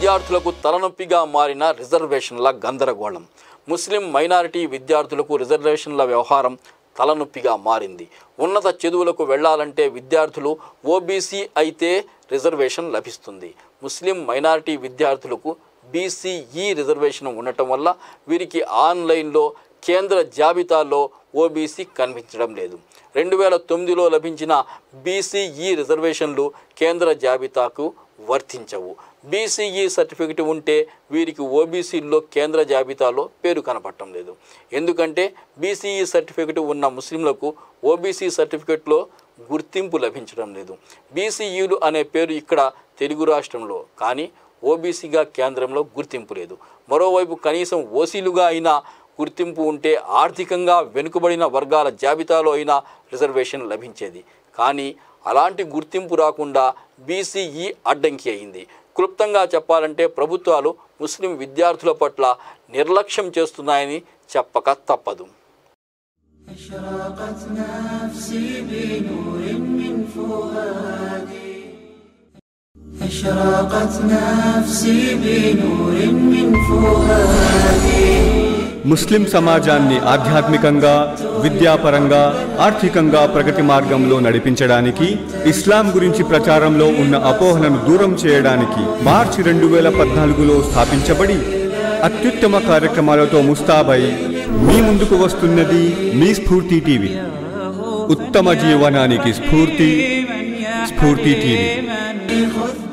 విద్యార్థులకు తలనొప్పిగా మారిన రిజర్వేషన్ల గందరగోళం ముస్లిం మైనారిటీ విద్యార్థులకు రిజర్వేషన్ల వ్యవహారం తలనొప్పిగా మారింది ఉన్నత చదువులకు వెళ్ళాలంటే విద్యార్థులు ఓబీసీ అయితే రిజర్వేషన్ లభిస్తుంది ముస్లిం మైనారిటీ విద్యార్థులకు బీసీఈ రిజర్వేషన్ ఉండటం వల్ల వీరికి ఆన్లైన్లో కేంద్ర జాబితాలో ఓబీసీ కనిపించడం లేదు రెండు వేల తొమ్మిదిలో లభించిన బీసీఈ రిజర్వేషన్లు కేంద్ర జాబితాకు వర్తించవు బీసీఈ సర్టిఫికెట్ ఉంటే వీరికి ఓబీసీల్లో కేంద్ర జాబితాలో పేరు కనపడటం లేదు ఎందుకంటే బీసీఈ సర్టిఫికెట్ ఉన్న ముస్లింలకు ఓబీసీ సర్టిఫికెట్లో గుర్తింపు లభించడం లేదు బీసీఈలు అనే పేరు ఇక్కడ తెలుగు రాష్ట్రంలో కానీ ఓబీసీగా కేంద్రంలో గుర్తింపు లేదు మరోవైపు కనీసం ఓసీలుగా అయినా గుర్తింపు ఉంటే ఆర్థికంగా వెనుకబడిన వర్గాల జాబితాలో అయినా రిజర్వేషన్ లభించేది కానీ అలాంటి గుర్తింపు రాకుండా బీసీఈ అడ్డంకి అయింది క్లుప్తంగా చెప్పాలంటే ప్రభుత్వాలు ముస్లిం విద్యార్థుల పట్ల నిర్లక్ష్యం చేస్తున్నాయని చెప్పక తప్పదు أشرقت نفسي بنور من فؤادي أشرقت نفسي بنور من فؤادي ముస్లిం సమాజాన్ని ఆధ్యాత్మికంగా విద్యాపరంగా ఆర్థికంగా ప్రగతి మార్గంలో నడిపించడానికి ఇస్లాం గురించి ప్రచారంలో ఉన్న అపోహలను దూరం చేయడానికి మార్చి రెండు వేల పద్నాలుగులో స్థాపించబడి అత్యుత్తమ కార్యక్రమాలతో ముస్తాబై మీ ముందుకు వస్తున్నది మీ స్ఫూర్తి టీవీ ఉత్తమ జీవనానికి స్ఫూర్తి స్ఫూర్తి టీవీ خذ